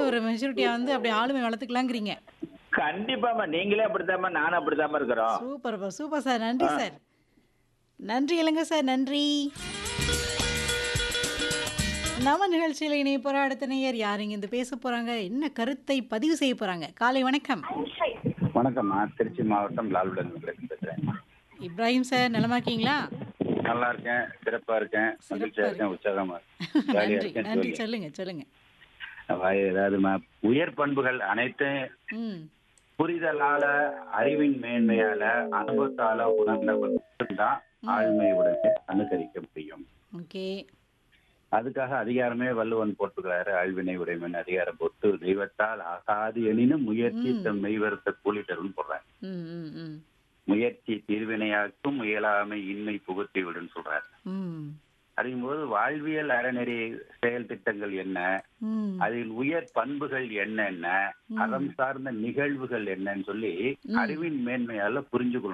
ஒரு மெச்சூரிட்டியா வந்து அப்படியே ஆளுமை வளர்த்துக்கலாங்கிறீங்க கண்டிப்பாம்மா நீங்களே அப்படித்தாம்மா நானும் அப்படித்தாம்மா இருக்கிறோம் சூப்பர்ப்பா சூப்பர் சார் நன்றி சார் நன்றி இல்லைங்க சார் நன்றி நம்ம நிகழ்ச்சியில் இணைய போற அடுத்த நேயர் யார் இங்க பேச போறாங்க என்ன கருத்தை பதிவு செய்ய போறாங்க காலை வணக்கம் வணக்கம்மா திருச்சி மாவட்டம் லால்குடன் பேசுறேன் இப்ராஹிம் சார் நலமா இருக்கீங்களா நல்லா இருக்கேன் சிறப்பா இருக்கேன் மகிழ்ச்சியா இருக்கேன் உற்சாகமா இருக்கேன். ஜாலியா நன்றி இருக்கேன் நன்றி சொல்லுங்க. சொல்லுங்க சொல்லுங்க வாய் ஏதாவதுமா உயர் பண்புகள் அனைத்தும் ம் புரிதலால அறிவின் மேன்மையால அனுபவத்தால உணர்ந்தவர்கள் மட்டும்தான் ஆழ்மையுடன் அனுசரிக்க முடியும் ஓகே அதுக்காக அதிகாரமே வள்ளுவன் போட்டுக்கிறாரு ஆழ்வினை உடைமைன்னு அதிகாரம் போட்டு தெய்வத்தால் ஆகாது எனினும் முயற்சி தம் மெய்வருத்த கூலி தரும்னு போடுறேன் ம் ம் ம் முயற்சி தீர்வினையாக்கும் முயலாமை இன்மை புகுத்தி விடுன்னு சொல்றாரு ம் அப்படிங்கும்போது வாழ்வியல் அறநெறி செயல் திட்டங்கள் என்ன ம் அதில் உயர் பண்புகள் என்னென்ன அறம் சார்ந்த நிகழ்வுகள் என்னன்னு சொல்லி அறிவின் மேன்மையால புரிஞ்சுக்கணும்